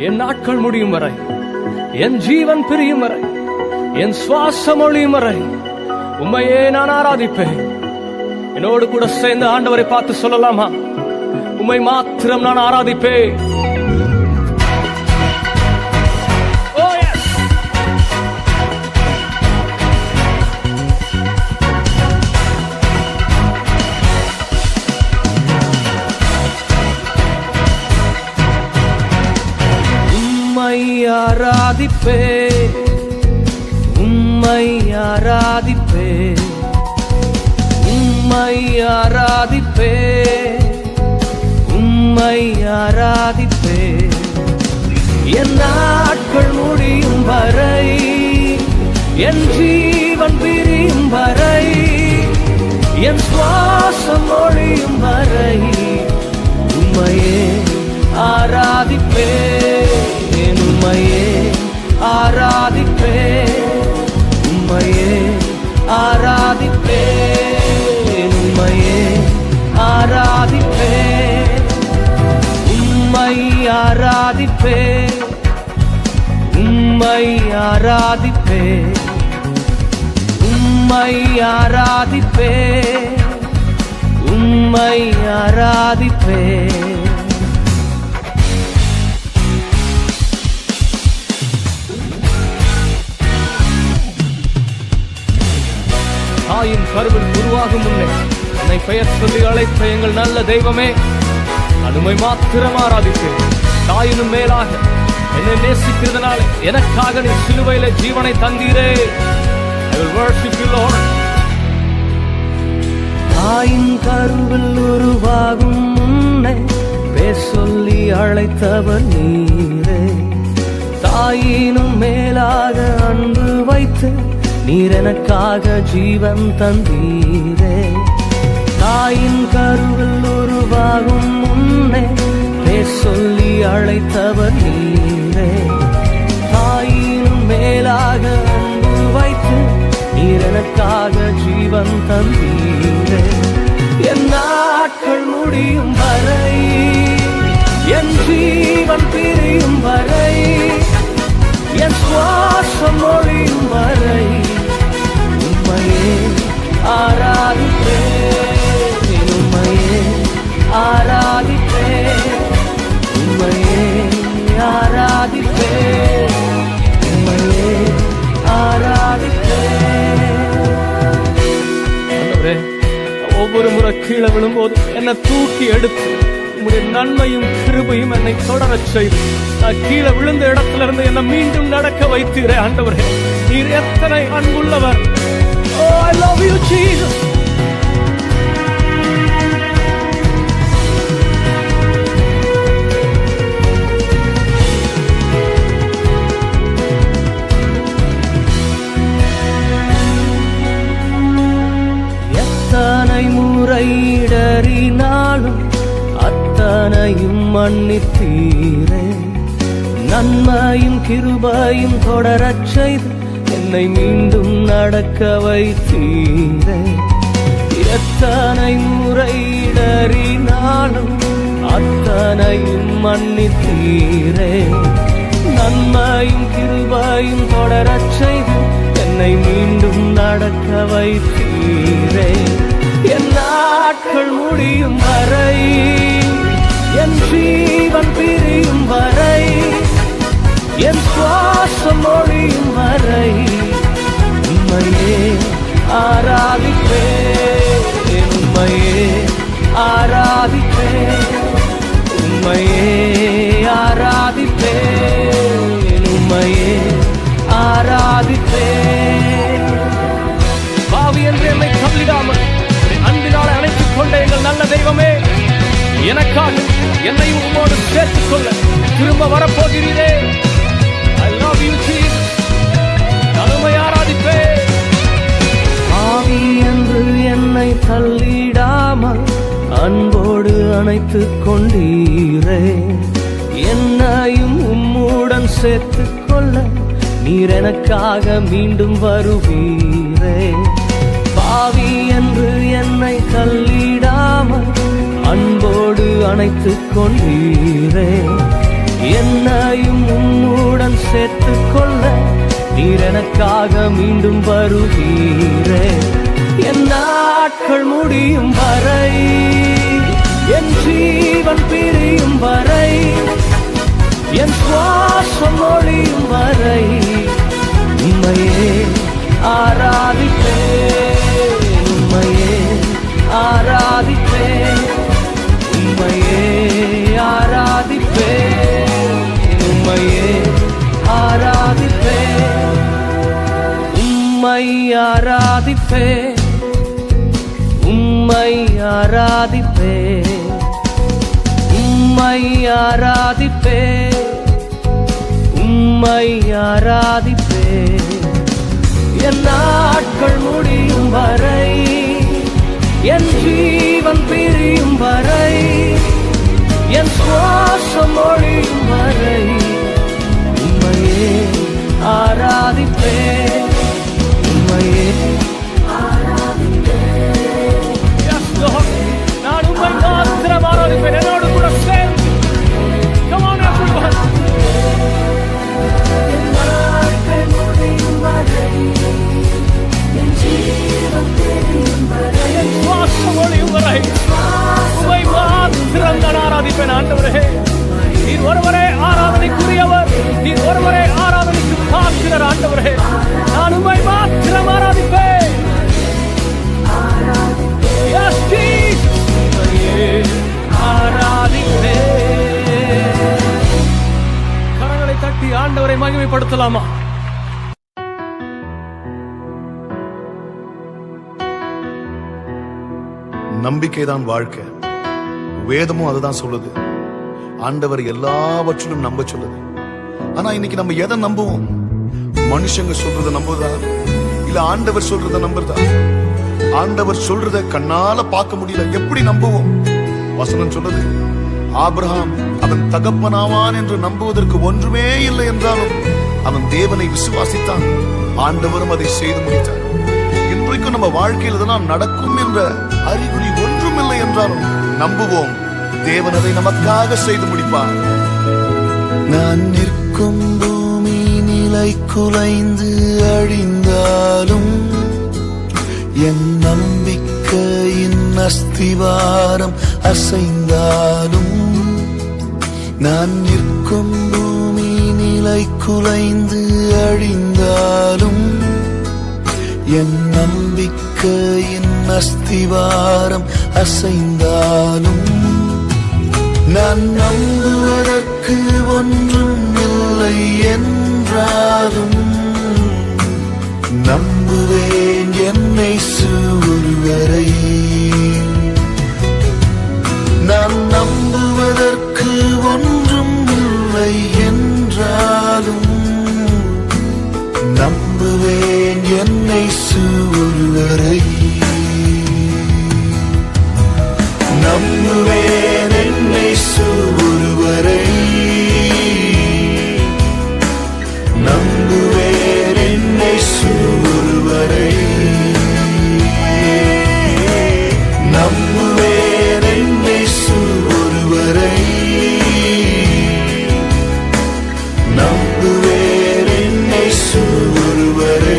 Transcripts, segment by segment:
என் நாட்கள் முடியும் வரை என் ஜீவன் பிரியும் வரை என் சுவாசம் ஒழியும் வரை உம்மையே நான் ஆராதிப்பேன் என்னோடு கூட சேர்ந்து ஆண்டவரை பார்த்து சொல்லலாமா உம்மை மாத்திரம் நான் ஆராதிப்பேன் Oh, yes. உம்மை ஆராதிப்பே உம்மை ஆராதிப்பே உம்மை ஆராதிப்பே உம்மை ஆராதிப்பே என் நாட்கள் முடியும் வரை என் ஜீவன் பிரியும் வரை என் சுவாசம் ஒழியும் வரை உம்மையே ஆராதிப்பே உம்மையே ஆராதிப்பே உம்மையே ஆராதிப்பே உம்மையே ஆராதிப்பே உம்மை ஆராதிப்பே உம்மை ஆராதிப்பே உம்மை ஆராதிப்பே உம்மை ஆராதிப்பே தாயின் கருவில் உருவாகும் முன்னே என்னை பெயர் சொல்லி அழைத்த எங்கள் நல்ல தெய்வமே அனுமை மாத்திரம் ஆராதிப்பேன் தாயினும் மேலாக என்னை நேசிக்கிறதுனால எனக்காக நீ சிலுவையில ஜீவனை தந்தீரே I will worship you, Lord. தாயின் கருவில் உருவாகும் முன்னே பேர் சொல்லி அழைத்தவர் நீரே தாயினும் மேலாக அன்பு வைத்து நீர் எனக்காக ஜீவன் தந்தீரே தாயின் கருவில் உருவாகும் முன்னே பேர் சொல்லி அழைத்தவர் நீரே தாயினும் மேலாக அன்பு வைத்து நீர் எனக்காக ஜீவன் தந்தீரே என் நாட்கள் முடியும் வரை என் ஜீவன் பிரியும் வரை என் சுவாசம் ஒழியும் வரை உம்மையே ஆராதிப்பேன் உம்மையே ஆராதிப்பேன் உம்மையே ஆராதிப்பேன் உம்மையே ஆராதிப்பேன் ஆண்டவரே, ஒவ்வொரு முறை கீழே விழும்போது என்னை தூக்கி எடுத்து உம்முடைய நன்மையும் கிருபையும் என்னை தொடரச் செய்து நான் கீழே விழுந்த இடத்துல இருந்து என்னை மீண்டும் நடக்க வைத்தீரே ஆண்டவரே நீர் எத்தனை அன்புள்ளவர் oh I love you Jesus எத்தனை முறை இடறினாலும் அத்தனையும் மன்னித்தீரே நன்மையும் கிருபையும் தொடரச் செய்து என்னை மீண்டும் நடக்க வைத்தீரே எத்தனை முறை இடறினாலும் அத்தனையும் மன்னித்தீரே நன்மையும் கிருபையும் தொடரச் செய்து என்னை மீண்டும் நடக்க வைத்தீரே என் நாட்கள் முடியும் வரை என் ஜீவன் பிரியும் வரை என் சுவாசம் ஒழியும் வரை உம்மையே ஆராதிப்பேன் உம்மையே ஆராதிப்பேன் உம்மையே ஆராதிப்பேன் உம்மையே ஆராதிப்பேன் பாவி என்று என்னை கவிடாமல் அன்பினால் அணைத்துக் கொண்ட எங்கள் நல்ல தெய்வமே எனக்காக என்னை உம்மோடு சேர்த்துக் கொள்ள திரும்ப வரப்போகிறீரே ஐ லவ் யூ ஜீசஸ் நலுமை ஆராதிப்பேன் ஆவி என்று என்னை தள்ளிடாமல் அன்போடு அணைத்துக் கொண்டீரே என்னையும் உம்முடன் சேர்த்துக் கொள்ள நீர் எனக்காக மீண்டும் வருவீரே பாவி என்று என்னை தள்ளிடாமல் அன்போடு அணைத்துக் கொண்டீரே என்னையும் உம்முடன் சேர்த்துக் கொள்ள நீர் எனக்காக மீண்டும் வருவீரே என் நாட்கள் முடியும் வரை என் ஜீவன் பிரியும் வரை என் சுவாசம் ஒளியும் வரை உம்மையே ஆராதிப்பேன் உம்மையே ஆராதிப்பேன் உம்மையே ஆராதிப்பேன் உம்மையே ஆராதிப்பேன் உம்மை ஆராதிப்பேன் உம்மை ஆராதிப்பேன் உம்மை ஆராதிப்பேன் உம்மை ஆராதிப்பேன் என் நாட்கள் முடியும் வரை என் ஜீவன் பிரியும் வரை என் சுவாசம் ஒழியும் வரை உம்மையே ஆராதிப்பேன் உம்மையே Yes, Lord. நான் உம்மை மாத்திரம் ஆராதிப்பேன் என்னோடு கூட சேர்ந்து Come on, everyone. என் சுவாசம் ஒழியும் வரை உம்மை மாத்திரம் நான் ஆராதிப்பேன் ஆண்டவரே நீர் ஒருவரே ஆராதனைக்குரியவர் நீர் ஒருவரே ஆராதனைக்கு பார்க்கிறார் ஆண்டவரே நான் உம்மை மாத்திரம் ஆராதிப்பேன் Yes, Jesus. உம்மையே ஆராதிப்பேன் கரங்களை தட்டி ஆண்டவரை மகிமைப்படுத்தலாமா நம்பிக்கைதான் வாழ்க்கை வேதமும் அதுதான் சொல்லுது ஆண்டவர் எல்லாவற்றிலும் நம்ப சொல்லுது ஆனா இன்னைக்கு நம்ம எதை நம்புவோம் மனுஷங்க சொல்றத நம்புதா இல்ல ஆண்டவர் சொல்றத நம்புறதா ஆண்டவர் சொல்றத கண்ணால பார்க்க முடியல எப்படி நம்புவோம் வசனம் சொல்லுது ஆபிரகாம் அவன் தகப்பனாவான் என்று நம்புவதற்கு ஒன்றுமே இல்லை என்றாலும் அவன் தேவனை விசுவாசித்தான் ஆண்டவரும் அதை செய்து முடித்தார் இன்றைக்கும் நம்ம வாழ்க்கையில் இதெல்லாம் நடக்கும் என்ற அறிகுறி ஒன்றும் இல்லை என்றாலும் நம்புவோம் தேவன் அதை நமக்காக செய்து முடிப்பார் நான் நிற்கும் பூமி நிலை குலைந்து அழிந்தாலும் என் நம்பிக்கையின் அஸ்திவாரம் அசைந்தாலும் நான் நிற்கும் பூமி நிலை குலைந்து அழிந்தாலும் என் நம்பிக்கையின் அஸ்திவாரம் அசைந்தாலும் நான் நம்புவதற்கு ஒன்றும் இல்லை என்றாலும் நம்புவேன் என்னை ஒருவரை நான் நம்புவதற்கு ஒன்றும் இல்லை என்றாலும் நம்புவேன் என்னை ஒருவரை நம்புவேன் என்னை ஒருவரை நம்புவேன் என்னை ஒருவரை நம்புவேன் என்னை ஒருவரை நம்புவேன் என்னை ஒருவரை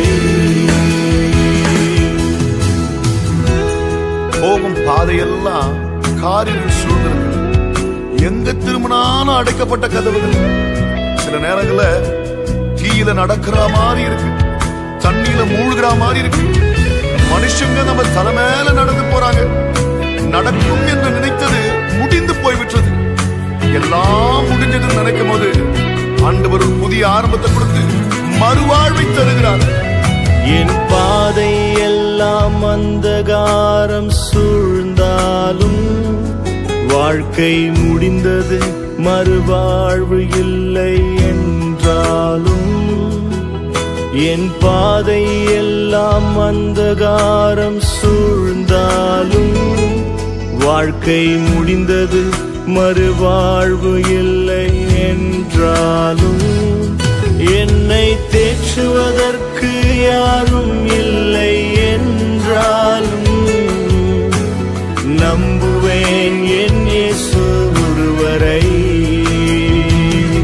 போகும் பாதையெல்லாம் காரில் சூழ்ந்திருக்கு எங்க திரும்பினாலும் அடைக்கப்பட்ட கதவுகள் சில நேரங்கள்ல தீயில நடக்கிற மாதிரி இருக்கு தண்ணியில மூழ்கிற மாதிரி இருக்கு மனுஷங்க நம்ம தலை மேல நடந்து போறாங்க நடக்கும் என்று நினைத்தது முடிந்து போய்விட்டது எல்லாம் முடிஞ்சதுன்னு நினைக்கும் போது ஆண்டவர் ஒரு புதிய ஆரம்பத்தை கொடுத்து மறுவாழ்வை தருகிறார் என் பாதை எல்லாம் அந்தகாரம் சூழ்ந்தாலும் வாழ்க்கை முடிந்தது மறுவாழ்வு இல்லை என்றாலும் என் பாதை எல்லாம் அந்தகாரம் சூழ்ந்தாலும் வாழ்க்கை முடிந்தது மறுவாழ்வு இல்லை என்றாலும் என்னை தேற்றுவதற்கு யாரும் இல்லை என்றாலும் நம்புவேன் என் இயேசு ஒருவரை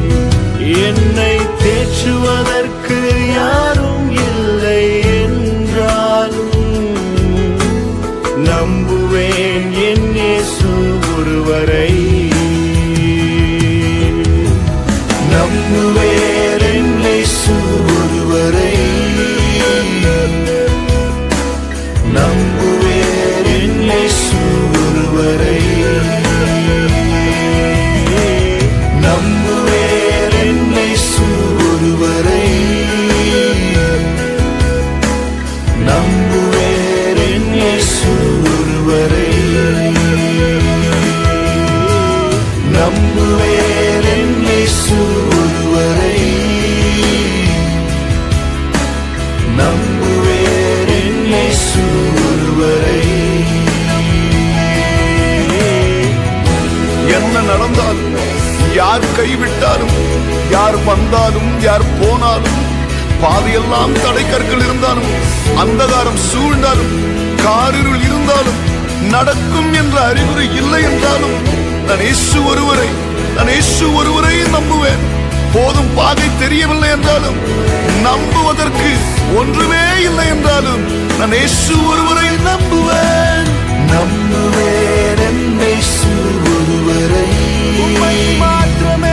என்ன நடந்தாலும் யார் கைவிட்டாலும் யார் வந்தாலும் யார் போனாலும் பாதையெல்லாம் தடைக்கற்கள் இருந்தாலும் அந்தகாரம் சூழ்ந்தாலும் காரிருள் இருந்தாலும் நடக்கும் என்ற அறிகுறி இல்லை என்றாலும் நான் இயேசு ஒருவரை நான் இயேசு ஒருவரை நம்புவேன் போதும் பாதை தெரியவில்லை என்றாலும் நம்புவதற்கு ஒன்றுமே இல்லை என்றாலும் நான் இயேசு ஒருவரை நம்புவேன் நம்புவேன் என் இயேசு ஒருவரை உம்மை மாத்திரமே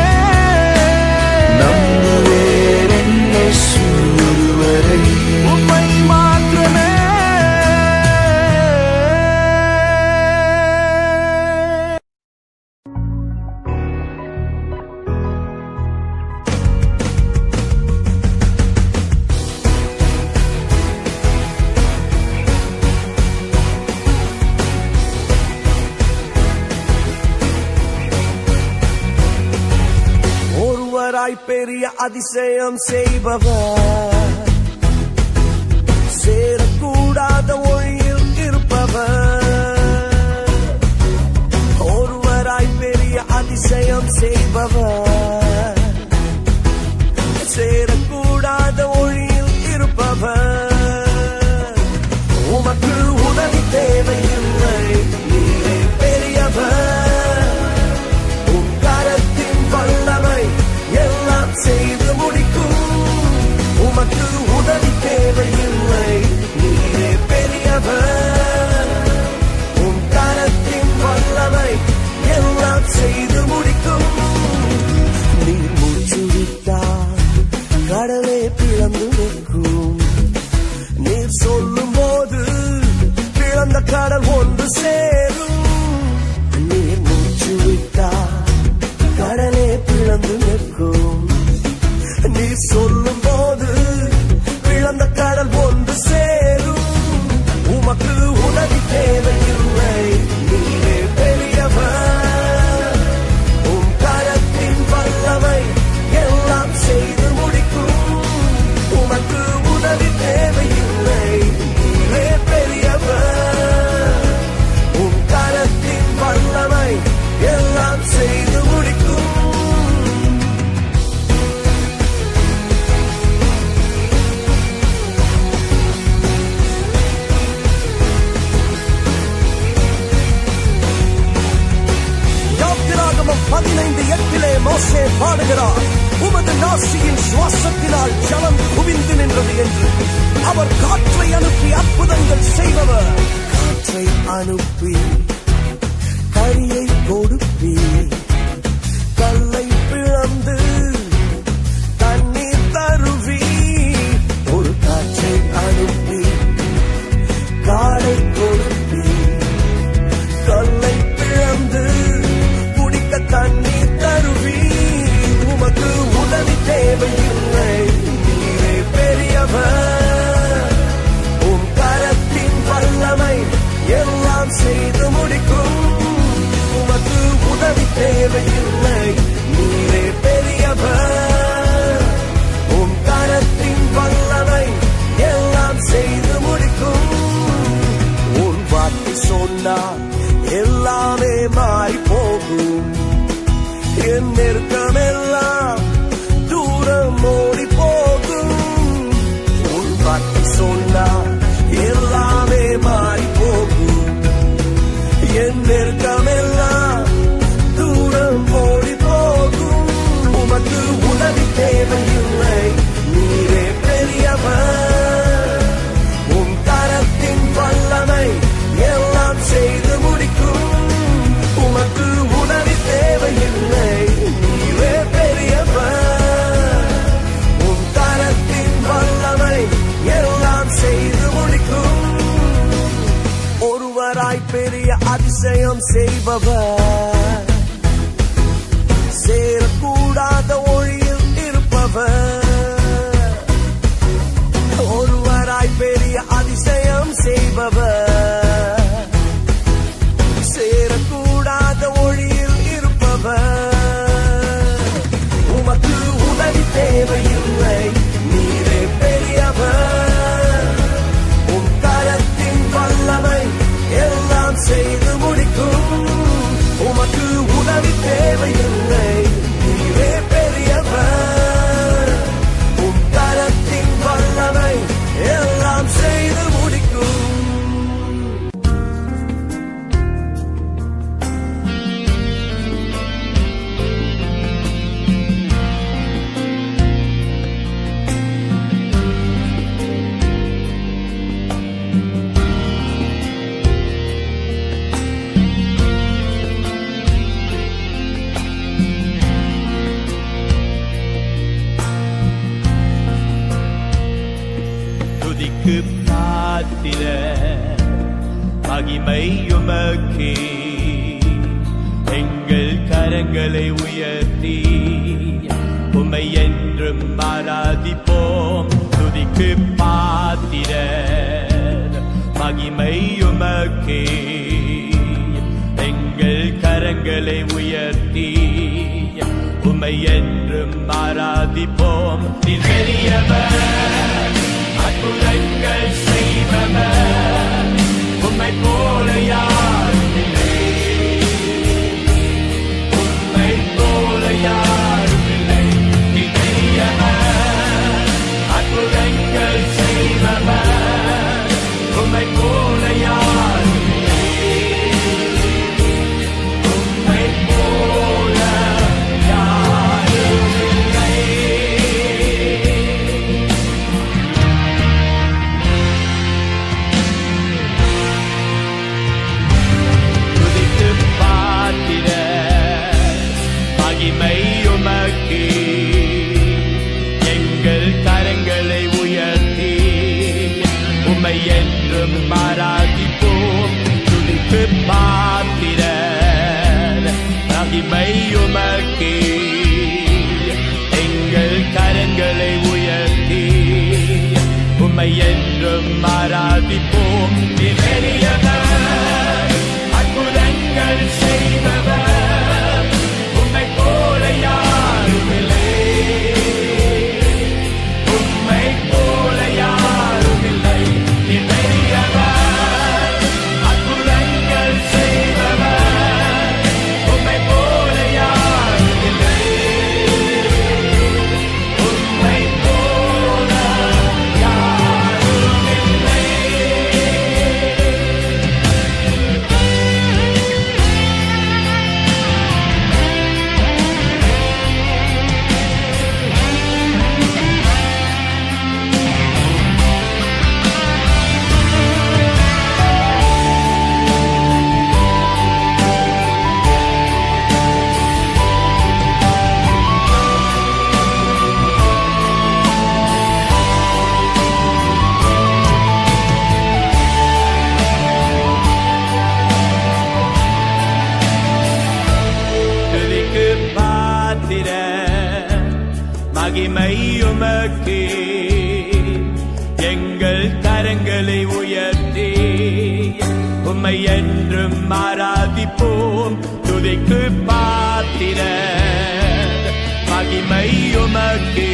நம்புவேன் என் இயேசு ஒருவரை உம்மை மாத்திரமே ஒருவராய் பெரிய அதிசயம் செய்பவர் சேரக்கூடாத ஒளியில் இருப்பவர் ஒருவராய் பெரிய அதிசயம் செய்பவர் சேரக்கூடாத ஒளியில் இருப்பவர் உமக்கு உதவி தேவையில்லை நீரே பெரியவர் உம் கரத்தின் வல்லமை எல்லாம் செய்து முடிக்கும் உமக்கு உதவி தேவையில்லை நீரே பெரியவர் உம் கரத்தின் வல்லமை எல்லாம் செய்து முடிக்கும் நீர் மூச்சு விட்டால் கடலே பிளந்து நிற்கும் நீர் சொல்லும் போது பிளந்த கடல் ஒன்று சேரும் நீர் மூச்சு விட்டால் கடலே பிளந்து நிற்கும் நீர் சொல்லும் போது பிளந்த கடல் ஒன்று சேரும் உமக்கு உதவி தேவையில்லை நீரே பெரியவர் உம் கரத்தின் வல்லமை எல்லாம் செய்து முடிக்கும் உமக்கு உதவி தேவையில்லை நீரே பெரியவர் உம் கரத்தின் வல்லமை எல்லாம் செய்து முடிக்கும் யாத்திராகமம் பதினைந்து எட்டிலே மோசே பாடுகிறார் உமது நாசியின் சுவாசத்தினால் ஜலம் குவிந்து நின்றது என்று அவர் காற்றை அனுப்பி அற்புதங்கள் செய்பவர் காற்றை அனுப்பி கரியை கொடுப்பி கல்லை பிளந்து தண்ணீர் தருவி ஒரு காற்றை அனுப்பி காடை கொடுப்பி கல்லை பிளந்து குடிக்க தண்ணீர் தருவி உமக்கு உதவி தேவையில்லை நீரே பெரியவர் உம் கரத்தின் வல்லமை எல்லாம் செய்து முடிக்கும் உமக்கு உதவி தேவையில்லை நீரே பெரியவர் உம் கரத்தின் வல்லமை எல்லாம் செய்து முடிக்கும் உன் வார்த்தை சொன்னால் எல்லாமே மாறி போகும் என் நெருக்கமெல்லாம் தூரம் ஓடி போகும் உன் வார்த்தை சொன்னால் எல்லாமே மாறி போகும் என் நெருக்கமெல்லாம் தூரம் ஓடி போகும் உமக்கு உதவி தேவையில்லை நீரே பெரியவர் உம் கரத்தின் வல்லமை எல்லாம் செய்து முடிக்கும் உமக்கு உதவி தேவையில்லை நீரே பெரியவர் துதிக்கு பாத்திர மகிமை உமக்கே எங்கள் கரங்களை உயர்த்தி உமை என்றும் ஆராதிப்போம் துதிக்கு பாத்திர மகிமை உமக்கே எங்கள் கரங்களை உயர்த்தி உமை என்றும் ஆராதிப்போம் நீர் பெரியவர் அற்புதங்கள் செய்பவர் உம்மை போல யாரும் இல்லை உம்மை போல யாரும் இல்லை நீர் பெரியவர் அற்புதங்கள் செய்பவர் உம்மை போல யாரும் இல்லை உம்மை போல யாரும் இல்லை துதித்து பாத்திர மகிமை உமக்கு எங்கள் கரங்களை உயர்த்தி உமை என்றும் மாறாதிப்போம் துதித்து பாத்திர மகிமை உமக்கு எங்கள் கரங்களை உயர்த்தி உமை என்றும் மாறாதிப்போம் நீர் பெரியவர் அற்புதங்கள் செய்பவர் உம்மை போல யாரும் இல்லை உம்மை போல யாரும் இல்லை நீர் பெரியவர் அற்புதங்கள் செய்பவர் உம்மை போல யாரும் இல்லை உம்மை போல யாரும் இல்லை துதிக்கு பாத்திர மகிமை உமக்கு எங்கள் கரங்களை உயர்த்தி உம்மை என்றும் ஆராதிப்போம் துதிக்கு பாத்திர மகிமை உமக்கு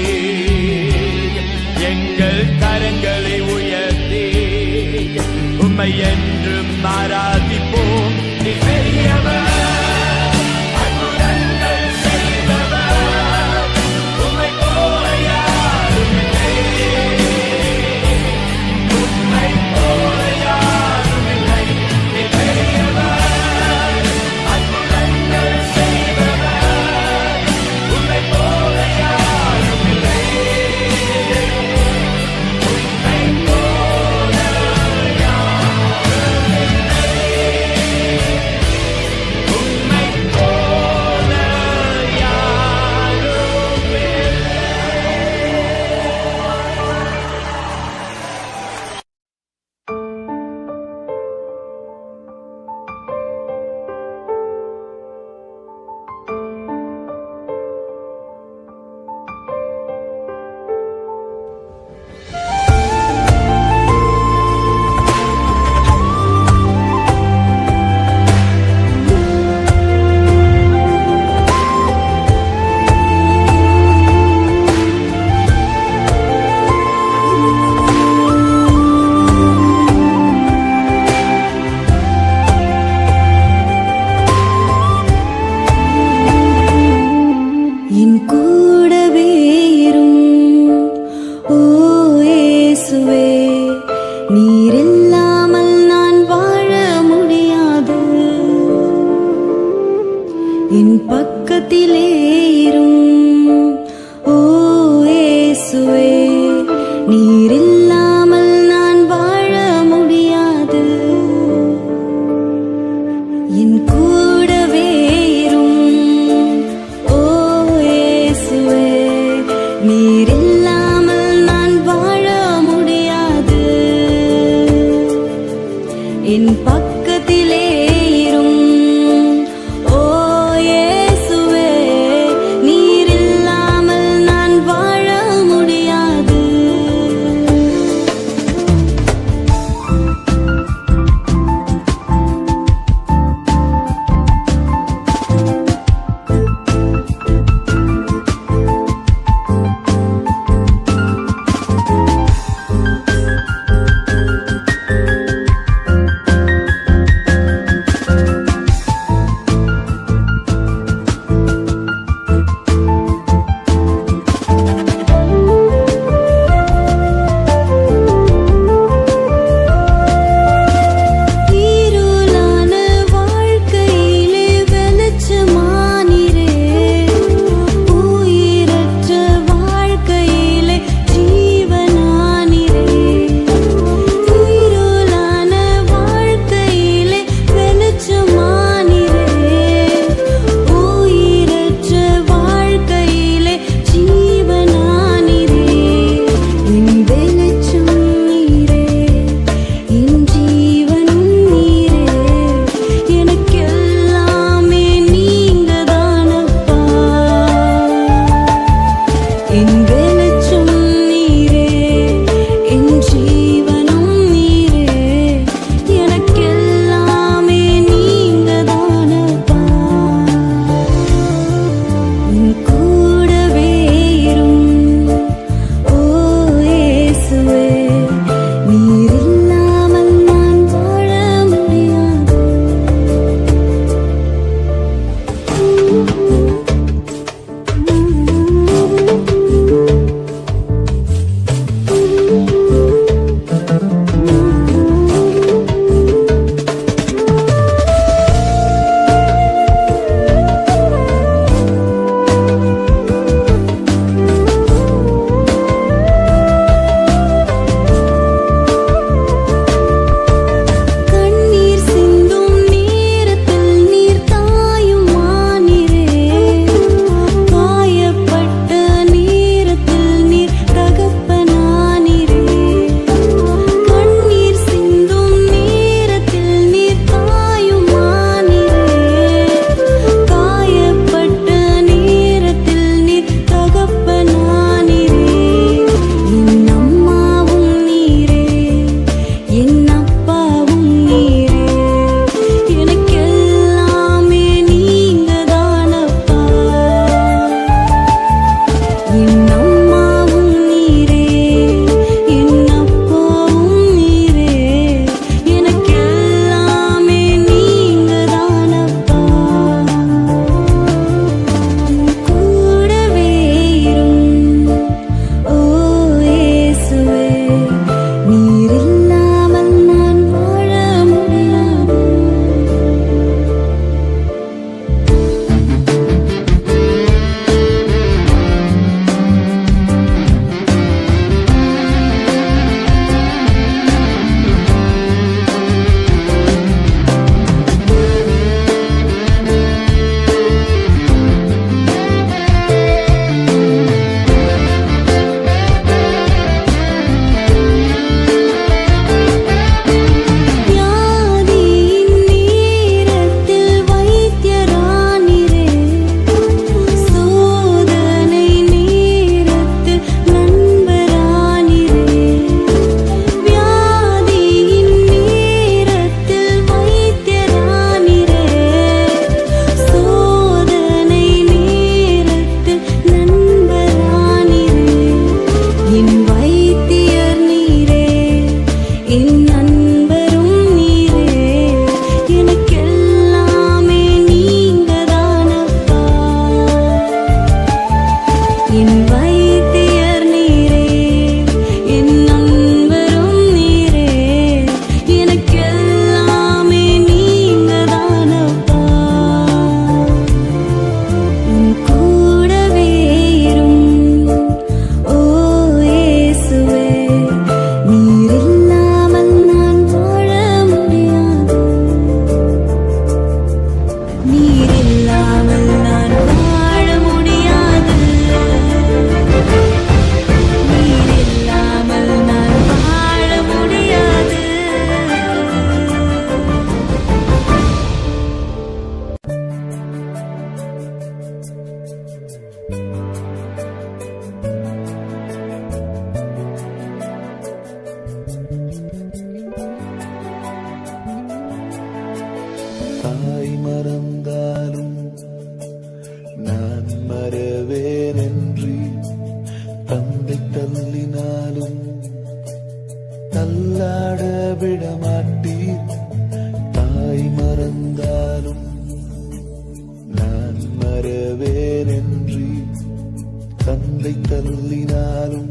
எங்கள் கரங்களை உயர்த்தி உம்மை என்றும் ஆராதிப்போம் நீ பெரியவர் அற்புதங்கள் செய்பவர் உம்மை போல யாரும் இல்லை உம்மை போல யாரும் இல்லை நீ பெரியவர் அற்புதங்கள் செய்பவர் உம்மை போல யாரும் இல்லை உம்மை போல யாரும் இல்லை உம்மை போல யாரும் இல்லை என் கூடவே இரும் ஓ இயேசுவே நீர் இல்லாமல் நான் வாழ முடியாது என் பக்கத்திலே இரும் ஓ இயேசுவே நீர் இல்லாமல் நான் வாழ முடியாது என் கூடவே இரும் ஓ இயேசுவே நீர் இல்லாமல் நான் வாழ முடியாது என்னை தள்ளினாலும்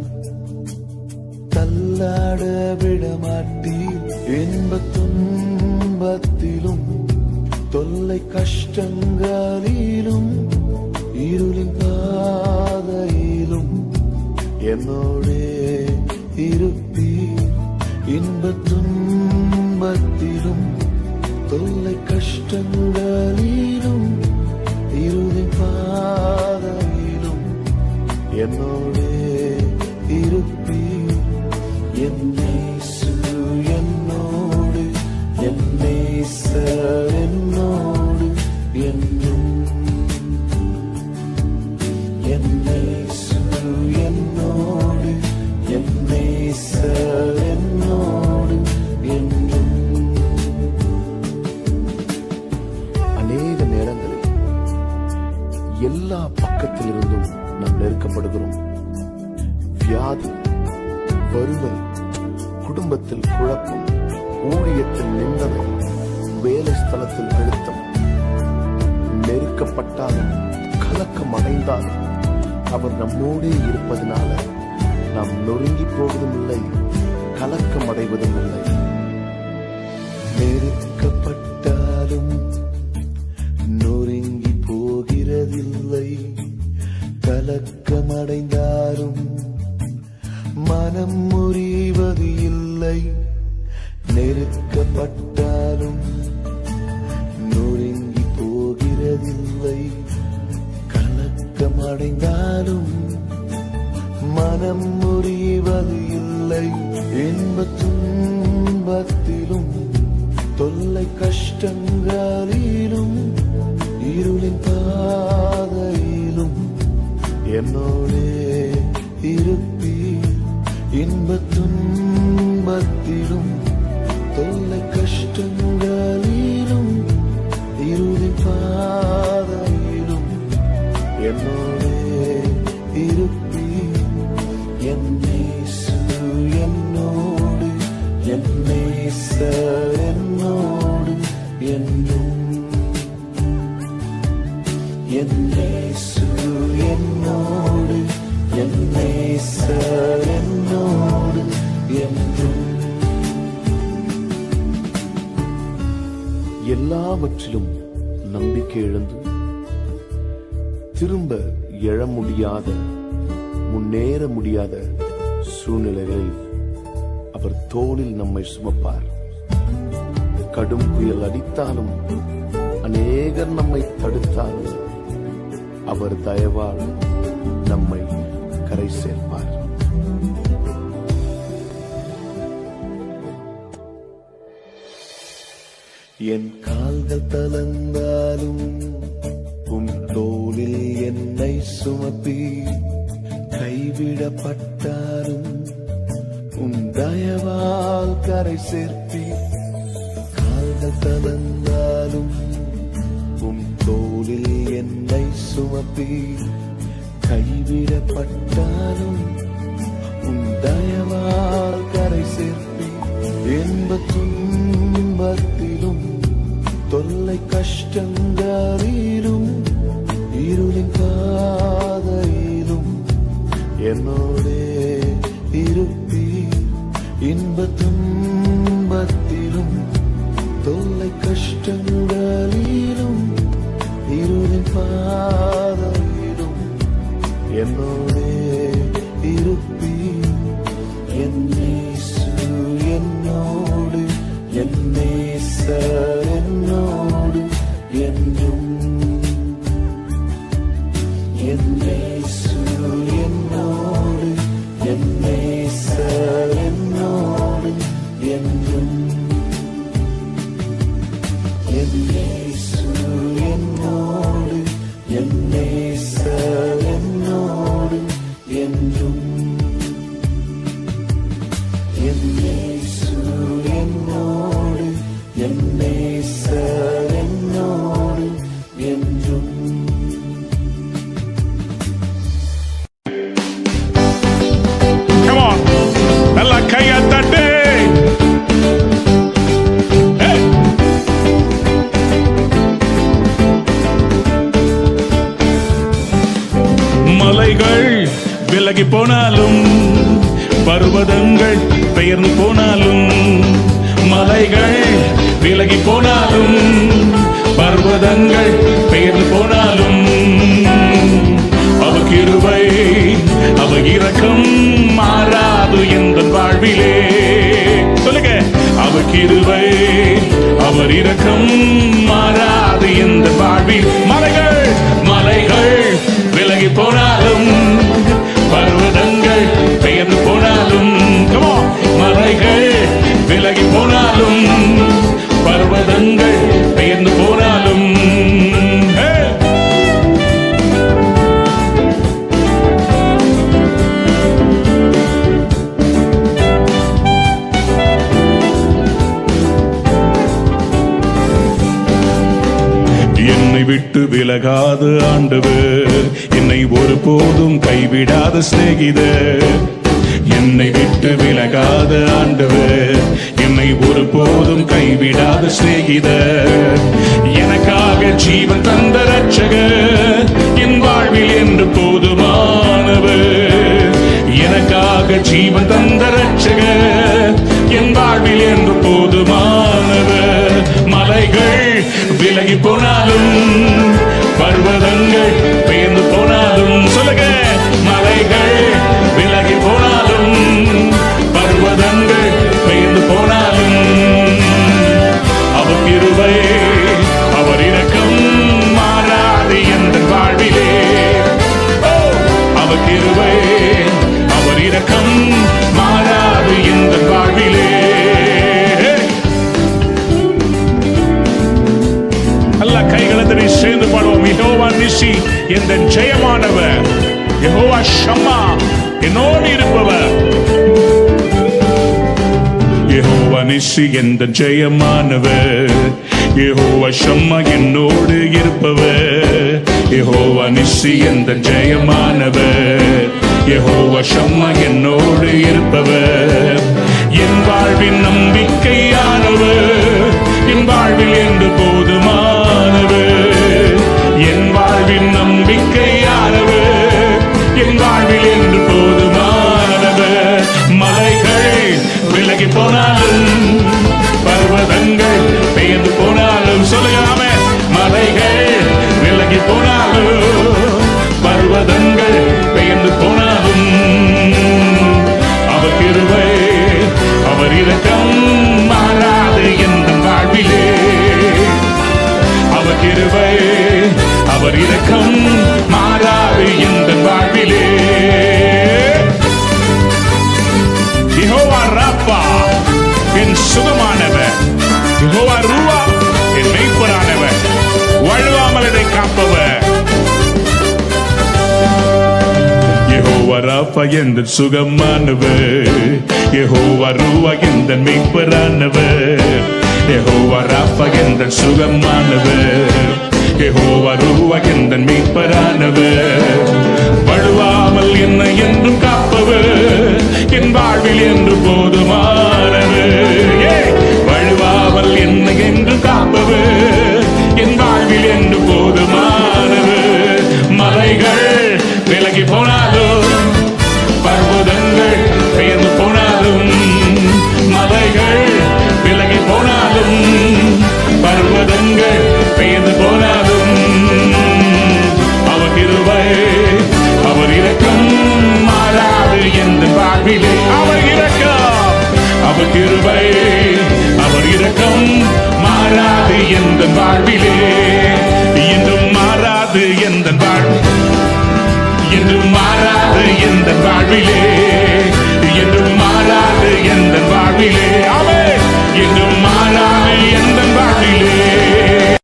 தள்ளாட விட மாட்டீர் இன்பத் துன்பத்திலும் தொல்லை கஷ்டங்களிலும் இருளின் பாதையிலும் என்னோடே இருப்பீர் இன்பத் துன்பத்திலும் தொல்லை கஷ்டங்களிலும் இருளின் பாதையிலும் என்னோடே இருப்பீர் என் இயேசு என்னோடு என் நேசர் என்னோடு என்றும் என் இயேசு என்னோடு என் நேசர் என்னோடு என்றும் அநேக நேரங்களில் எல்லா பக்கத்திலிருந்தும் நாம் நெருக்கப்படுகிறோம் வியாதி வறுமை குடும்பத்தில் குழப்பம் ஊழியத்தில் நிந்தனை வேலை ஸ்தலத்தில் அழுத்தம் நெருக்கப்பட்டாலும் கலக்கம் அடைந்தாலும் அவர் நம்மோடே இருப்பதனால நாம் நொறுங்கி போவதும் இல்லை கலக்கம் அடைவதும் இல்லை நெருக்கப்பட்டாலும் நொறுங்கி போகிறதில்லை கலக்கமடைந்தாலும் மனம் முறிவது இல்லை நெருக்கப்பட்டாலும் நொறுங்கி போகிறதில்லை கலக்கமடைந்தாலும் மனம் முறிவது இல்லை இன்ப துன்பத்திலும் தொல்லை கஷ்டங்களிலும் இருளின் பாதையிலும் என்னோடே இருப்பீர் இன்ப துன்பத்திலும் தொல்லை கஷ்டங்களிலும் இருளின் பாதையிலும் என்னோடே இருப்பீர் என் இயேசு என்னோடு என் நேசர் என்னோடு என்றும் என் இயேசு என்னோடு என் நேசர் என்னோடு என்றும் எல்லாவற்றிலும் நம்பிக்கை இழந்து திரும்ப எழ முடியாத முன்னேற முடியாத சூழ்நிலைகளில் அவர் தோளில் நம்மை சுமப்பார் கடும் புயல் அடித்தாலும் அநேகர் நம்மை தடுத்தாலும் அவர் தயவால் நம்மை கரை சேர்ப்பார் என் கால்கள் தளர்ந்தாலும் உம் தோளில் என்னை சுமப்பி கைவிடப்பட்டாலும் உம் தயவால் கரை சேர்ப்பி கால்கள் தளர்ந்தாலும் உம் தோளில் என்னை சுமப்பி கைவிடப்பட்டாலும் உம் தயவால் கரை சேர்ப்பி என்ப துன்பத்திலும் தொல்லை கஷ்டங்களிலும் இருளின் பாதையிலும் என்னோடே இருப்பீர் இன்ப துன்பத்திலும் தொல்லை கஷ்டங்களிலும் இருளின் பாதையிலும் என்னோடே இருப்பீர் என் இயேசு என்னோடு என் நேசர் என்னோடு என்றும் என் இயேசு என்னோடு என் நேசர் என்னோடு என்றும் என் இயேசு என்னோடு என் நேசர் என்னோடு என்றும் என் இயேசு என்னோடு என் நேசர் என்னோடு என்றும் Come on. ಎಲ್ಲ ಕೈಯ ತಟ್ಟಿ Hey. மலைகள் விலகி போனாலும் பர்வதங்கள் பெயர்ந்து போனாலும் மலைகள் விலகி போனாலும் பர்வதங்கள் பெயர்ந்து போனாலும் அவ கிருபை அவ இரக்கம் மாறாது எந்த வாழ்விலே சொல்லுங்க அவ கிருபை அவர் இரக்கம் மாறாது எந்த வாழ்வில் மலைகள் மலைகள் விலகி போனாலும் பர்வதங்கள் பெயர்ந்து போனாலும் Come on. மலைகள் விலகி போனாலும் பர்வதங்கள் பெயர்ந்து போனாலும் Hey! என்னை விட்டு விலகாத ஆண்டவர் என்னை ஒருபோதும் கைவிடாத சிநேகிதர் என்னை விட்டு விலகாத ஆண்டவர் என்னை ஒருபோதும் கைவிடாத சிநேகிதர் எனக்காக ஜீவன் தந்த ரட்சகர் என் வாழ்வில் என்று போதுமானவர் எனக்காக ஜீவன் தந்த ரட்சகர் என் வாழ்வில் என்று போதுமானவர் மலைகள் விலகி போனாலும் பர்வதங்கள் பெயர்ந்து போனாலும் சொல்லுங்க மலைகள் விலகி போனாலும் பர்வதங்கள் பெயர்ந்து போனாலும் அவர் கிருபை அவர் இரக்கம் மாறாது எந்த வாழ்விலே ஓ, அவர் கிருபை அவர் இரக்கம் மாறாது எந்த வாழ்விலே அல்ல கைகளத்தினை சேர்ந்து பாடுவோம் யெகோவா நிசி எந்த ஜெயமானவர் யெகோவா ஷம்மா என்னோடு இருப்பவர் யெகோவா நிசி எந்த ஜெயமானவர் யெகோவா ஷம்மா என்னோடு இருப்பவர் யெகோவா நிசி எந்த ஜெயமானவர் யெகோவா ஷம்மா என்னோடு இருப்பவர் என் வாழ்வின் நம்பிக்கையானவர் என் வாழ்வில் என்று போதுமானவர் என் வாழ்வின் நம்பிக்கையானவர் என் வாழ்வில் என்று போதுமானவர் மலைகள் விலகி போனாலும் பர்வதங்கள் பெயர்ந்து போனாலும் சொல்லுகாம மலைகள் விலகி போனாலும் பர்வதங்கள் பெயர்ந்து போனாலும் அவர் கிருபை அவர் இரக்கம் மாறாது எந்த வாழ்விலே அவர் கிருபை அவர் இரக்கம் மாறாது எந்த வாழ்விலே யெகோவா ராப்பா என் சுகமானவர் யெகோவா ரூவா என் மெய்ப்பரானவர் வழுவாமல் என்னை காப்பவர் யெகோவா ராப்பா எந்த சுகமானவர் யெகோவா ரூவா எந்த மெய்ப்பரானவர் யெகோவா ராப்பா எந்த சுகமானவர் யெகோவா ரூவா எந்த மெய்ப்பரானவர் வழுவாமல் என்னை என்றும் காப்பவர் என் வாழ்வில் என்று போதுமானவர் ஏய்! வழுவாமல் என்னை என்று காப்பவர் என் வாழ்வில் என்று போதுமானவர் மலைகள் விலகி போனாலும் பர்வதங்கள் பெயர்ந்து போனாலும் மலைகள் விலகி போனாலும் பர்வதங்கள் பெயர்ந்து போனாலும் அவர் கிருபை அவர் இரக்கம் மாறாது எந்த வாழ்விலே அவர் இரக்கம் அவர் கிருபை அவர் இரக்கம் மாறாது எந்த வாழ்விலே என்றும் மாறாது எந்த வாழ்வு என்றும் மாறாது எந்த வாழ்விலே என்றும் மாறாது எந்த வாழ்விலே அவை என்றும் மாறாது எந்த வாழ்விலே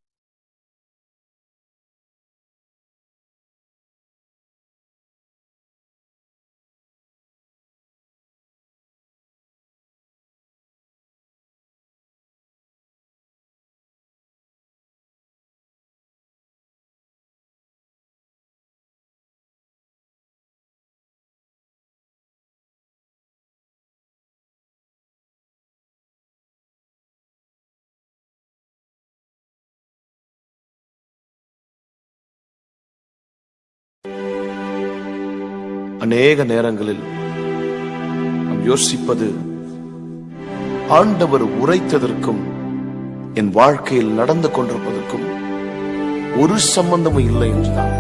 அநேக நேரங்களில் நாம் யோசிப்பது ஆண்டவர் உரைத்ததற்கும் என் வாழ்க்கையில் நடந்து கொண்டிருப்பதற்கும் ஒரு சம்பந்தமும் இல்லை என்றுதான்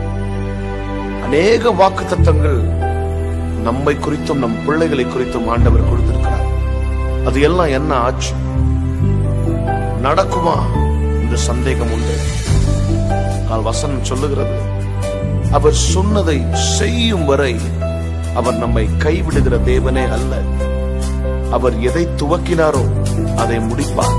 அநேக வாக்குத்தத்தங்கள் நம்மை குறித்தும் நம் பிள்ளைகளை குறித்தும் ஆண்டவர் கொடுத்திருக்கிறார் அது எல்லாம் என்ன ஆச்சு நடக்குமா என்று சந்தேகம் உண்டு ஆனால் வசனம் சொல்லுகிறது அவர் சொன்னதை செய்யும் வரை அவர் நம்மை கைவிடுகிற தேவனே அல்ல அவர் எதை துவக்கினாரோ அதை முடிப்பார்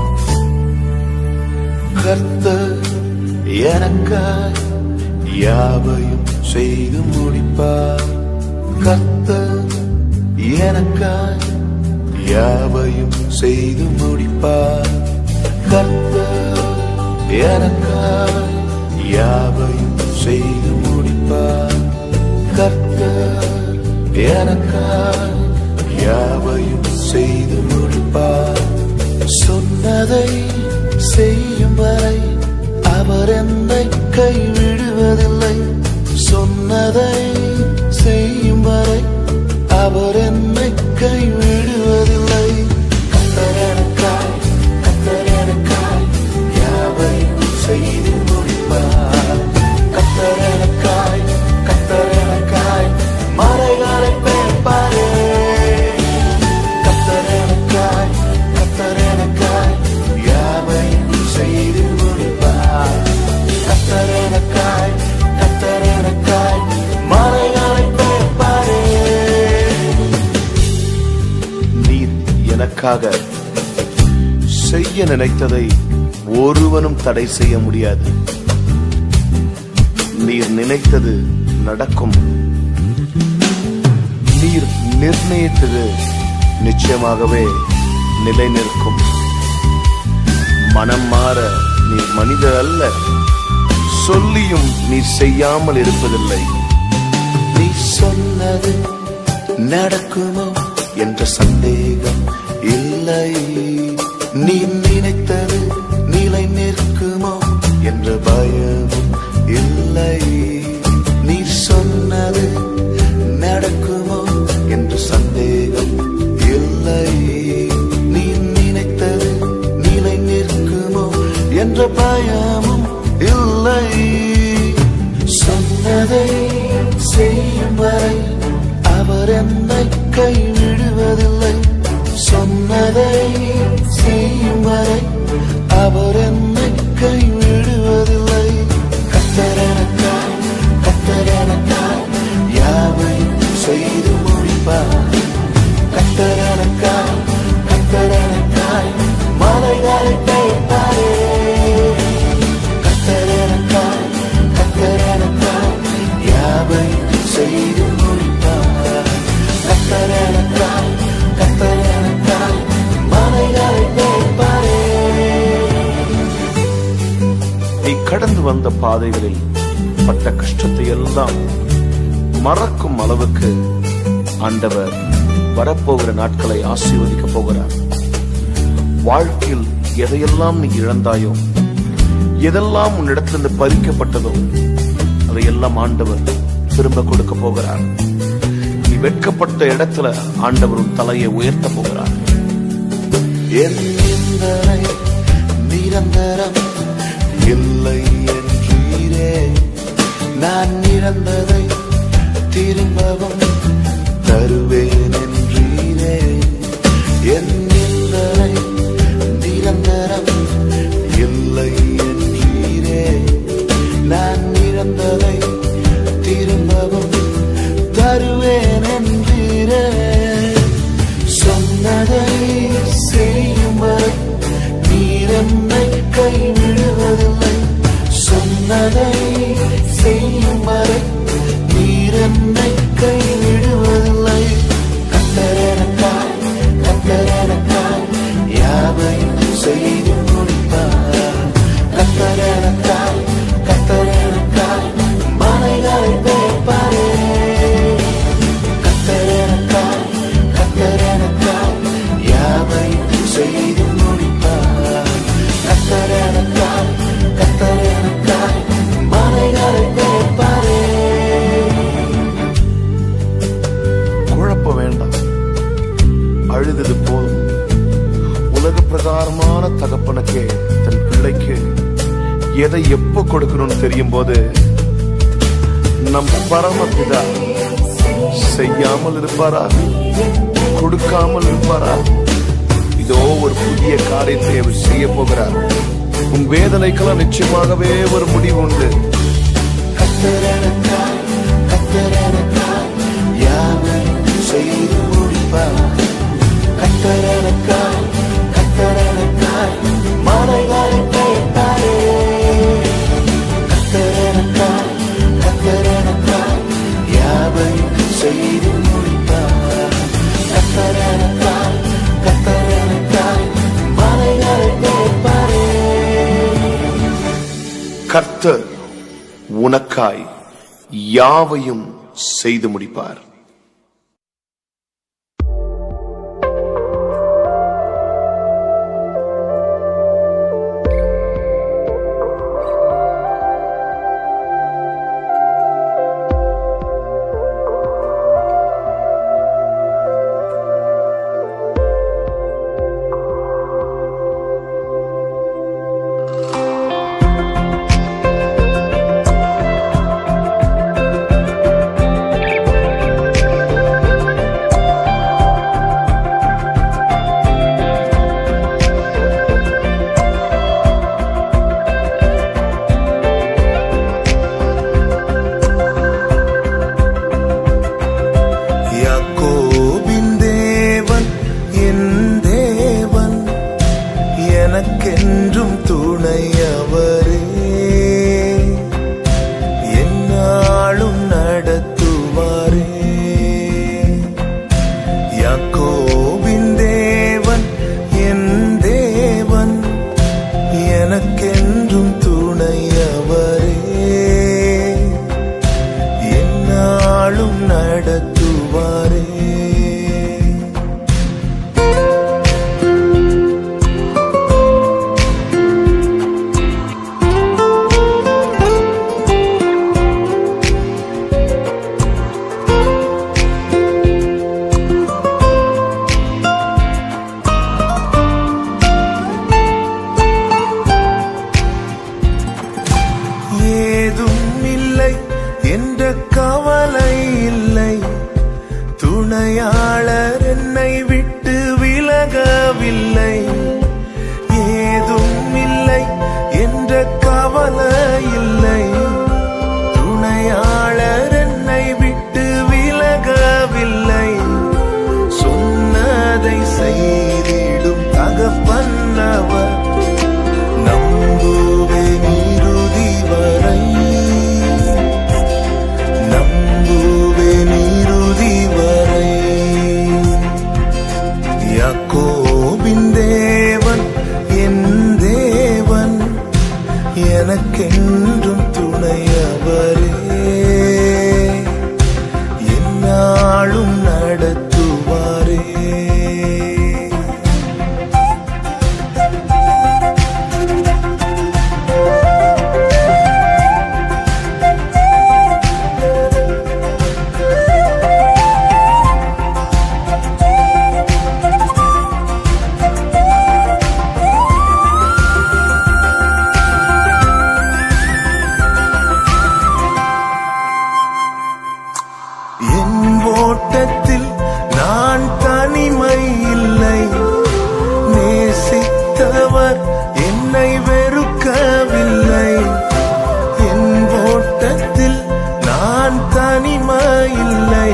கர்த்தர் எனக்காய் யாவையும் செய்து முடிப்பார் கர்த்தர் எனக்காய் யாவையும் செய்து முடிப்பார் கர்த்தர் எனக்காய் யாவையும் செய்து முடிப்பார் கர்த்தர் எனக்காய் யாவையும் செய்து முடிப்பார் சொன்னதை செய்யும் வரை அவர் என்னை கைவிடுவதில்லை சொன்னதை செய்யும் வரை அவர் என்னை கைவிடுவதில்லை கர்த்தர் எனக்காய் கர்த்தர் எனக்காய் யாவையும் செய்து முடிப்பார் கர்த்தர் எனக்காய் கர்த்தர் எனக்காய் மறைகளை பெயர்ப்பாரே கர்த்தர் எனக்காய் கர்த்தர் எனக்காய் யாவையும் செய்து முடிப்பார் கர்த்தர் எனக்காய் கர்த்தர் எனக்காய் மறைகளை பெயர்ப்பாரே நீர் எனக்காக செய்ய நினைத்ததை ஒருவனும் தடை செய்ய முடியாது நீர் நினைத்தது நடக்கும் நீர் நிர்ணயித்தது நிச்சயமாகவே நிலை நிற்கும் மனம் மாற நீர் மனிதர் அல்ல சொல்லியும் நீ செய்யாமல் இருப்பதில்லை நீ சொன்னது நடக்குமோ என்ற சந்தேகம் இல்லை நீ நினைத்தது நிலை நிற்குமோ என்ற பயமும் இல்லை நீ சொன்னது நடக்குமோ என்ற சந்தேகம் இல்லை நீ நினைத்தது நிலை நிற்குமோ என்ற பயமும் இல்லை சொன்னதை செய்யும் வரை அவர் என்னை கைவிடுவதில்லை சொன்னதை செய்யும் வரை அவர் என்னை கைவிடுவதில்லை கத்தரனக்காய் கத்தரனக்காய் யாவையும் செய்து முடிப்பார் கத்தரனக்காய் கத்தரனக்காய் மலைகளை பெய்ப்பாரே கத்தரனக்காய் கத்தரனக்காய் யாவையும் செய்து முடிப்பார் கத்தரனக்காய் கத்தரனக்காய் மலைகளை பெய்ப்பாரே நீ கடந்து வந்த பாதைகளில் பட்ட கஷ்டத்தை எல்லாம் மறக்கும் அளவுக்கு ஆண்டவர் வரப்போகிற நாட்களை ஆசீர்வதிக்க போகிறார் வாழ்க்கையில் எதையெல்லாம் நீ இழந்தாயோ எதெல்லாம் உன்னிடத்திலிருந்து பறிக்கப்பட்டதோ அதையெல்லாம் ஆண்டவர் திரும்ப கொடுக்க போகிறார் நீ வெட்கப்பட்ட இடத்துல ஆண்டவர் உன் தலையை உயர்த்த போகிறார் என் நிந்தனை நிரந்தரம் இல்லை என்றீரே நான் இழந்ததை திரும்பவும் தருவேன் என்றீரே என் நிந்தனை நிரந்தரம் இல்லை என்றீரே நான் இழந்ததை திரும்பவும் தருவேன் என்றீரே சொன்னதை செய்யும் வரை நீர் என்னை கைவிடுவதில்லை சொன்னதை செய்யும் வரை நீர் என்னை கைவிடுவதில்லை கத்தரனக்காய் கத்தரனக்காய் யாவையும் செய்து முடிப்பார் கத்தரனக்காய் கத்தரனக்காய் மலைகளை பெயர்ப்பாரே எதை எப்போ கொடுக்கணும்னு தெரியும் போது நம் பரமபிதா செய்யாமல் இருப்பாரா கொடுக்காமல் இருப்பாரா இதோ ஒரு புதிய காரியத்தை அவர் செய்ய போகிறார் உன் வேதனைக்கெல்லாம் நிச்சயமாகவே ஒரு முடிவு உண்டு கத்தரனக்காய் கத்தரனக்காய் யாவையும் செய்து முடிப்பார் கத்தரனக்காய் கத்தரனக்காய் மலைகளை பெயர்த்தாரே கத்தரனக்காய் கத்தரனக்காய் யாவையும் செய்து முடிப்பார் கத்தரனக்காய் கத்தரனக்காய் மலைகளை பெயர்ப்பாரே கர்த்தர் உனக்காய் யாவையும் செய்து முடிப்பார் யாக்கோபின் தேவன் என் தேவன் எனக்கென்றும் துணையவரே என்னாலும் நடத்துவாரே யாக்கோபின் தேவன் என் தேவன் எனக்கென்றும் துணையவரே என்னாலும் நடத்துவாரே ஏதும் இல்லை என்ற கவலை இல்லை துணையாளர் என்னை விட்டு விலகவில்லை ஏதும் இல்லை என்ற கவலை இல்லை துணையாளர் என்னை விட்டு விலகவில்லை சொன்னதை செய்திடும் தகப்பன்னவர் நம்புவேன் இறுதி வரை நம்புவேன் இறுதி வரை யாக்கோபின் தேவன் என் தேவன் எனக்கென்றும் துணையவரே என்னாலும் நடத்துவாரே என் ஓட்டத்தில் நான் தனிமை இல்லை நேசித்தவர் என்னை வெறுக்கவில்லை என் ஓட்டத்தில் நான் தனிமை இல்லை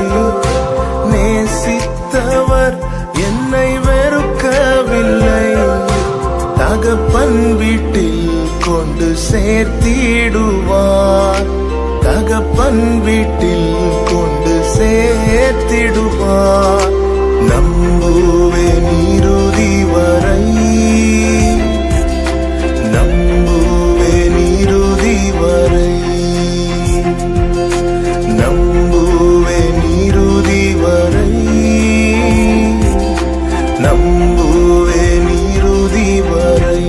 நேசித்தவர் என்னை வெறுக்கவில்லை தகப்பன் வீட்டில் கொண்டு சேர்த்திடுவார் தகப்பன் வீட்டில் கொண்டு சேர்த்திடுவார் நம்புவேன் இறுதி வரை நம்புவேன் இறுதி வரை நம்புவேன் இறுதி வரை நம்புவேன் இறுதி வரை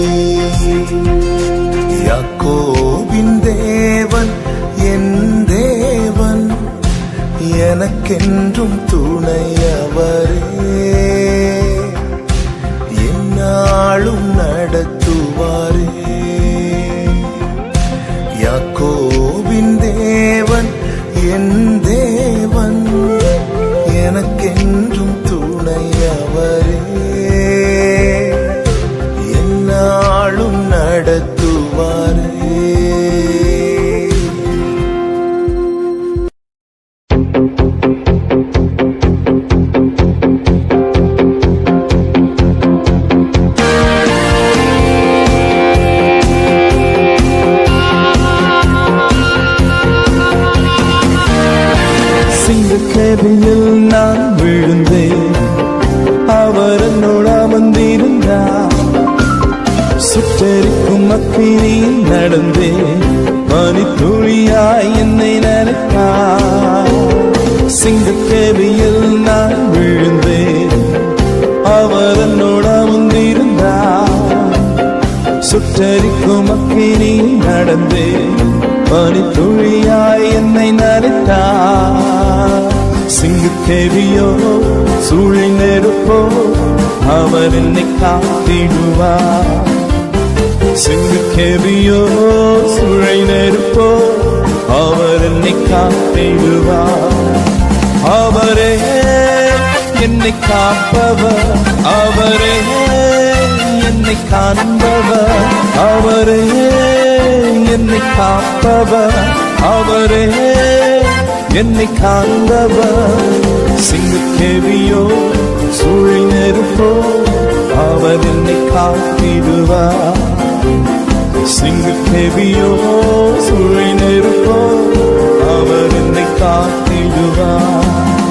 யாக்கோபின் தேவன் என் தேவன் எனக்கென்றும் துணையவரே என்னாலும் நடத்துவாரே யாக்கோபின் தேவன் என் தேவன் எனக்கென்றும் துணையவரே என்னாலும் நடத்துவாரே சிங்கக்கேபியில் நான் விழுந்தேன் அவர் என்னோட அமர்ந்திருந்தார் சுட்டரிக்கும் அக்கினி நடந்தேன் பனித்துளியாய் என்னை நினைத்தார் சிங்கக்கேபியில் நான் விழுந்தேன் அவர் என்னோட அமர்ந்திருந்தார் சுட்டரிக்கும் அக்கினி நடந்தே பனித்துளியாய் என்னை நரைத்தார் சிங்கு கேவியோ சூழி நெருப்போ அவர் என்னை காத்திடுவார் சிங்கு கேவியோ சூழை நெருப்போ அவர் என்னை காத்திடுவார் அவரே என்னை காப்பவர் அவரே என்னை காண்பவர் அவரே என்னை காப்பவர் அவரே என்னை காண்பவர் சிங்கு கேவியோ சூழி நெருப்போ அவர் என்னை காத்திடுவார் சிங்கு கேவியோ சூழி நெருப்போ அவர் என்னை காத்திடுவார்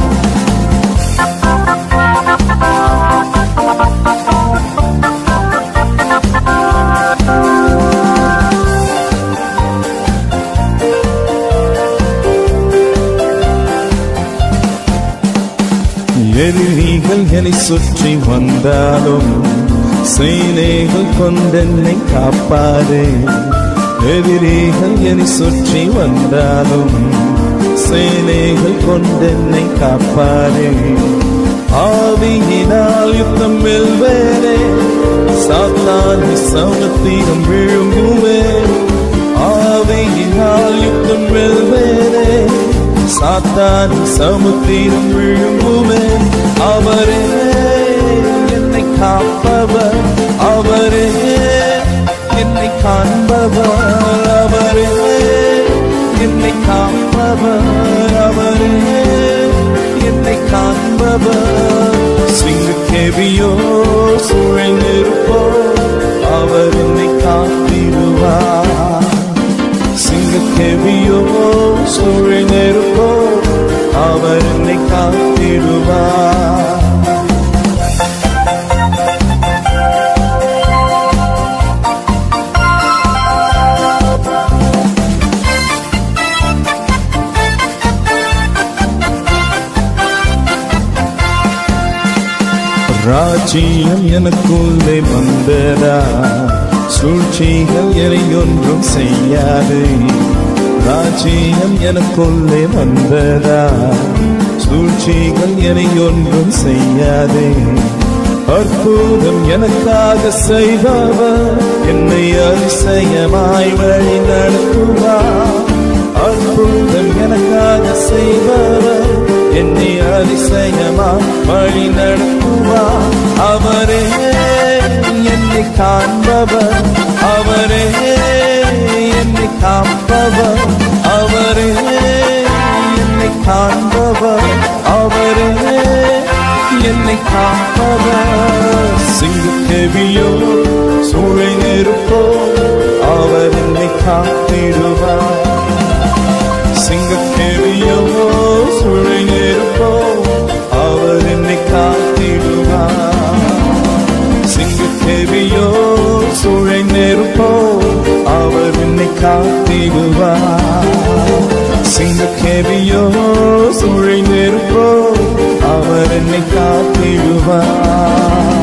எதிரிகள் என்னை சுற்றி வந்தாலும் சேனைகள் கொண்டென்னை காப்பாரே எதிரிகள் என்னை சுற்றி வந்தாலும் சேனைகள் கொண்டென்னை காப்பாரே ஆவியினால் யுத்தம் வெல்வேனே சாத்தானை சமத்தீரம் விழுங்குவே ஆவியினால் யுத்தம் வெல்வேனே சாத்தான் சமுத்திரம் விழுங்குமே அவரே என்னை காப்பவர் அவரே என்னை காண்பவர் அவரே என்னை காப்பவர் அவரே என்னை காண்பவர் சிங்கு கேவியோ சூழ்ந்திருப்போ அவர் என்னை காத்திடுவார் சிங்க கேவியோ சூழ்ந்திருப்போ அவர் என்னை காத்திடுவார் ராஜ்யம் எனக்குள்ளே வந்ததா சூழ்ச்சிகள் என்னை ஒன்றும் செய்யாது ராஜ்யம் எனக்குள்ளே வந்ததா சூழ்ச்சிகள் என்னை ஒன்றும் செய்யாதே அற்புதம் எனக்காக செய்பவர் என்னை அதிசயமாய் வழி நடத்துவார் அற்புதம் எனக்காக செய்பவர் என்னை அதிசயமாய் வழி நடத்துவார் அவரே என்னை காண்பவர் அவரே என்னை காப்பவர் அவரே என்னை காண்பவர் அவரே என்னை காப்பவர் சிங்கு கேவியோ சூழை நெருப்போ அவர் என்னை காத்திடுவார் சிங்க கேவியோ சூழை நெருப்போ அவர் என்னை காத்திடுவார் சிங்க கேவியோ சூழை நெருப்போ அவர் என்னை காத்திடுவார் சிங்க கேவியோ சூழை நெருப்போ அவர் என்னை காத்திடுவார்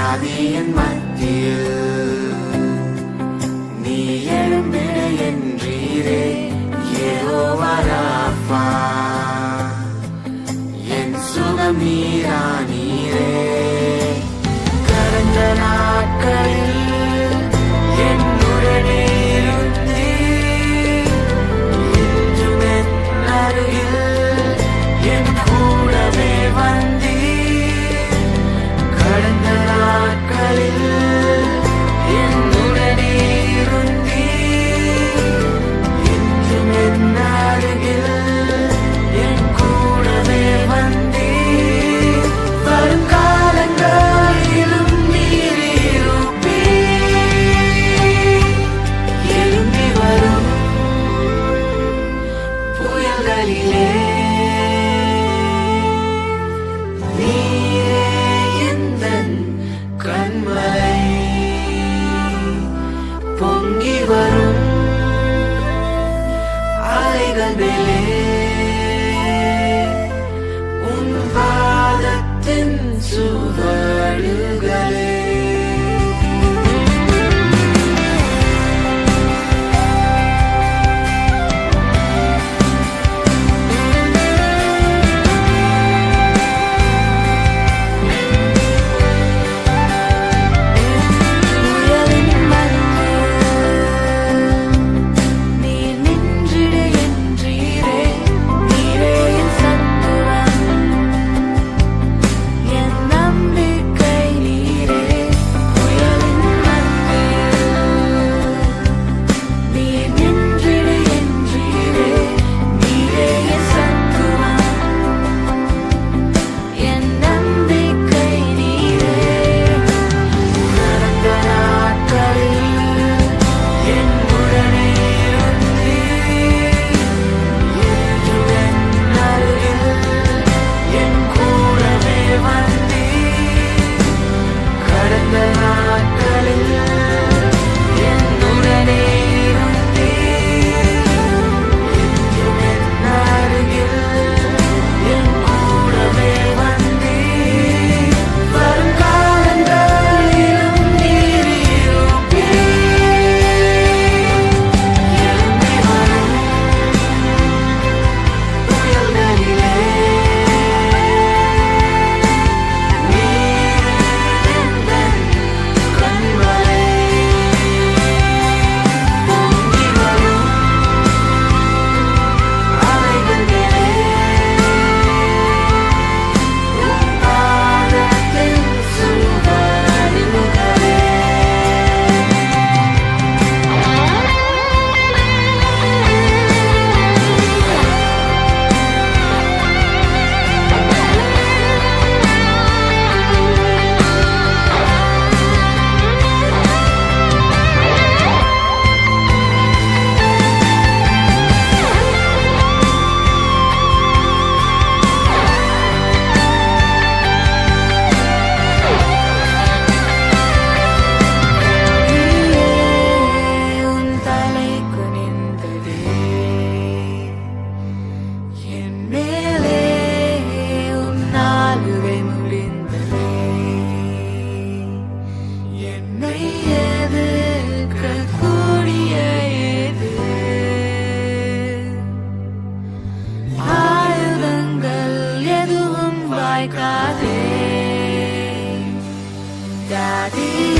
வியாதியின் மத்தியில் நீ எழும்பிட என்றீரே யெகோவா ராஃபா என் சுகம் நீரா நீரே கடந்த நாட்களில் என்னுடனே இருந்தீர். இன்றும் என் அருகில் என் கூடவே வந்தீர். கடந்த நாட்களில் என்னுடனே இருந்தீர். இன்றும் என் அருகில் என் கூடவே வந்தீர். வரும் காலங்களிலும் நீர் இருப்பீர். எழும்பி வரும் புயல்களிலே நீரே எந்தன் கண்மலை பொங்கி வரும் அலைகள் மேலே உன் பாதத்தின் சுவடுகளே புயலின் மத்தியில் நீர் நின்றிடு என்றீரே நீரே என் சத்துவம் என் நம்பிக்கை நீரே புயலின் மத்தியில் நீர் நின்றிடு என்றீரே நீரே என் சத்துவம் என் நம்பிக்கை நீரே நடந்த நாட்களில் என்னுடனே இருந்தீர். என்றும் என் அருகில் என் கூடவே வந்தீர். கடந்த நாட்களில் என்னுடனே இருந்தீர். என்றும் என் அருகில் என் கூடவே வந்தீர். வரும் காலங்களிலும் நீர் இருப்பீர். எழும்பி வரும் புயல்களிலே நீர் எந்தன் கண்மலை. பொங்கி வரும் அலைகள் மேலே உன் பாதத்தின் சுவடுகளே உன் தலை குனிந்ததே என் மேலே உன் நாளுகை முடிந்ததே என்னை எதிர்க்க கூடிய ஏது ஆயுதங்கள் எதுவும் வாய்க்காதே Daddy